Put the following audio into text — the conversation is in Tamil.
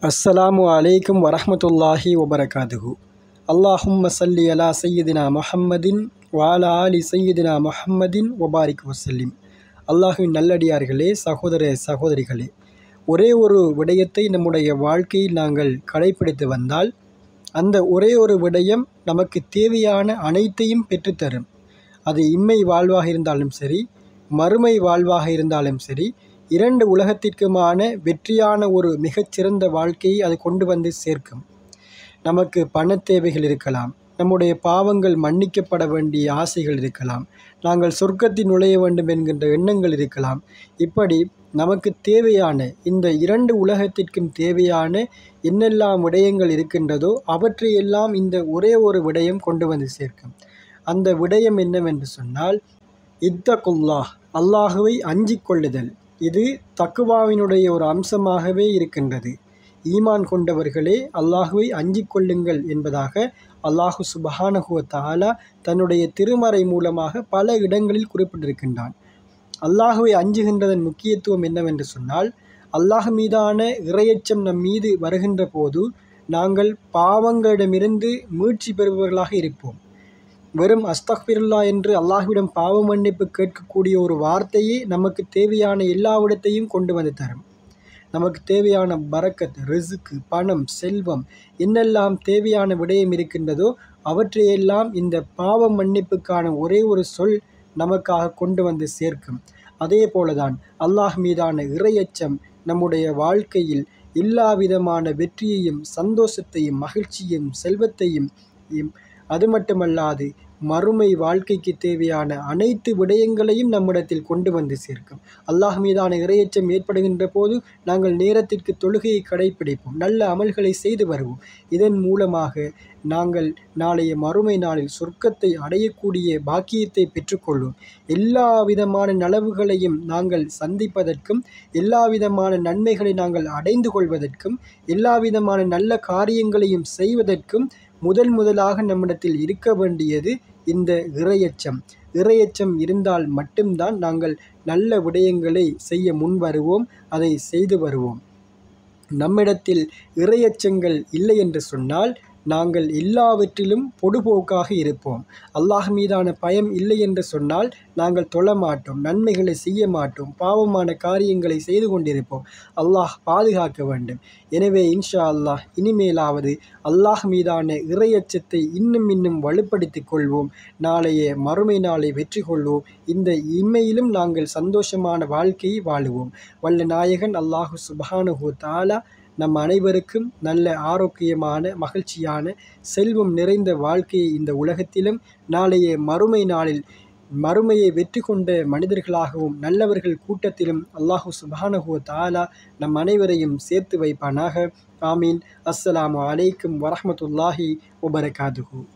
அஸ்ஸலாமு அலைக்கும் வரஹ்மத்துல்லாஹி வபரகாதுஹு அல்லாஹும்ம சல்லி அலா சையதினா முஹம்மதின் வாலா ஆலி சையதினா முஹம்மதின் வபாரிக் வசல்லிம் அல்லாஹுவின் நல்லடியார்களே சகோதர சகோதரிகளே ஒரே ஒரு விடயத்தை நம்முடைய வாழ்க்கையில் நாங்கள் கடைப்பிடித்து வந்தால் அந்த ஒரே ஒரு விடயம் நமக்கு தேவையான அனைத்தையும் பெற்றுத்தரும் அது இம்மை வாழ்வாக இருந்தாலும் சரி மறுமை வாழ்வாக இருந்தாலும் சரி இரண்டு உலகத்திற்குமான வெற்றியான ஒரு மிகச்சிறந்த வாழ்க்கையை அது கொண்டு வந்து சேர்க்கும் நமக்கு பண தேவைகள் இருக்கலாம் நம்முடைய பாவங்கள் மன்னிக்கப்பட வேண்டிய ஆசைகள் இருக்கலாம் நாங்கள் சொர்க்கத்தில் நுழைய வேண்டும் என்கின்ற எண்ணங்கள் இருக்கலாம் இப்படி நமக்கு தேவையான இந்த இரண்டு உலகத்திற்கும் தேவையான என்னெல்லாம் விடயங்கள் இருக்கின்றதோ அவற்றையெல்லாம் இந்த ஒரே ஒரு விடயம் கொண்டு வந்து சேர்க்கும் அந்த விடயம் என்னவென்று சொன்னால் இத்தகுல்லாஹ் அல்லாஹுவை அஞ்சிக் கொள்ளுதல் இது தக்குவாவினுடைய ஒரு அம்சமாகவே இருக்கின்றது ஈமான் கொண்டவர்களே அல்லாஹுவை அஞ்சிக் கொள்ளுங்கள் என்பதாக அல்லாஹு சுபஹானஹுவ தாலா தன்னுடைய திருமறை மூலமாக பல இடங்களில் குறிப்பிட்டிருக்கின்றான் அல்லாஹுவை அஞ்சுகின்றதன் முக்கியத்துவம் என்னவென்று சொன்னால் அல்லாஹ் மீதான இரையச்சம் நம் மீது வருகின்ற போது நாங்கள் பாவங்களிடமிருந்து மீட்சி பெறுபவர்களாக இருப்போம் வெறும் அஸ்தக்பிருல்லா என்று அல்லாஹ்விடம் பாவ மன்னிப்பு கேட்கக்கூடிய ஒரு வார்த்தையே நமக்கு தேவையான எல்லாவிடத்தையும் கொண்டு வந்து தரும் நமக்கு தேவையான பரக்கத் ரிசுக்கு பணம் செல்வம் என்னெல்லாம் தேவையான விடயம் இருக்கின்றதோ அவற்றையெல்லாம் இந்த பாவ மன்னிப்புக்கான ஒரே ஒரு சொல் நமக்காக கொண்டு வந்து சேர்க்கும் அதே போலதான் அல்லாஹ் மீதான இறையச்சம் நம்முடைய வாழ்க்கையில் எல்லா விதமான வெற்றியையும் சந்தோஷத்தையும் மகிழ்ச்சியும் செல்வத்தையும் அது மட்டுமல்லாது மறுமை வாழ்க்கைக்கு தேவையான அனைத்து விடயங்களையும் நம்மிடத்தில் கொண்டு வந்து சேர்க்கும் அல்லாஹ் மீதான இரையச்சம் ஏற்படுகின்ற போது நாங்கள் நேரத்திற்கு தொழுகையை கடைபிடிப்போம் நல்ல அமல்களை செய்து வருவோம் இதன் மூலமாக நாங்கள் நாளைய மறுமை நாளில் சொர்க்கத்தை அடையக்கூடிய பாக்கியத்தை பெற்றுக்கொள்வோம் எல்லா விதமான நலவுகளையும் நாங்கள் சந்திப்பதற்கும் எல்லா விதமான நன்மைகளை நாங்கள் அடைந்து கொள்வதற்கும் எல்லா விதமான நல்ல காரியங்களையும் செய்வதற்கும் முதல் முதலாக நம்மிடத்தில் இருக்க வேண்டியது இந்த இரையச்சம் இரையச்சம் இருந்தால் மட்டும்தான் நாங்கள் நல்ல விடயங்களை செய்ய முன் வருவோம் அதை செய்து வருவோம் நம்மிடத்தில் இரையச்சங்கள் இல்லை என்று சொன்னால் நாங்கள் எல்லாவற்றிலும் பொடுபோக்காக இருப்போம் அல்லாஹ் மீதான பயம் இல்லை என்று சொன்னால் நாங்கள் தொழமாட்டோம் நன்மைகளை செய்ய மாட்டோம் பாவமான காரியங்களை செய்து கொண்டிருப்போம் அல்லாஹ் பாதுகாக்க வேண்டும் எனவே இன்ஷா அல்லாஹ் இனிமேலாவது அல்லாஹ் மீதான இறையச்சத்தை இன்னும் இன்னும் வலுப்படுத்திக் கொள்வோம் நாளைய மறுமை நாளை வெற்றி கொள்வோம் இந்த இம்மையிலும் நாங்கள் சந்தோஷமான வாழ்க்கையை வாழுவோம் வல்ல நாயகன் அல்லாஹு சுபஹானுஹூ தாலா நம் அனைவருக்கும் நல்ல ஆரோக்கியமான மகிழ்ச்சியான செல்வம் நிறைந்த வாழ்க்கையை இந்த உலகத்திலும் நாளைய மறுமை நாளில் மறுமையை வெற்றி கொண்ட மனிதர்களாகவும் நல்லவர்கள் கூட்டத்திலும் அல்லாஹு சுபானஹுவ தாலா நம் அனைவரையும் சேர்த்து வைப்பானாக ஆமீன் அஸ்ஸலாமு அலைக்கும் வரஹமத்துல்லாஹி வபரகாதுஹூ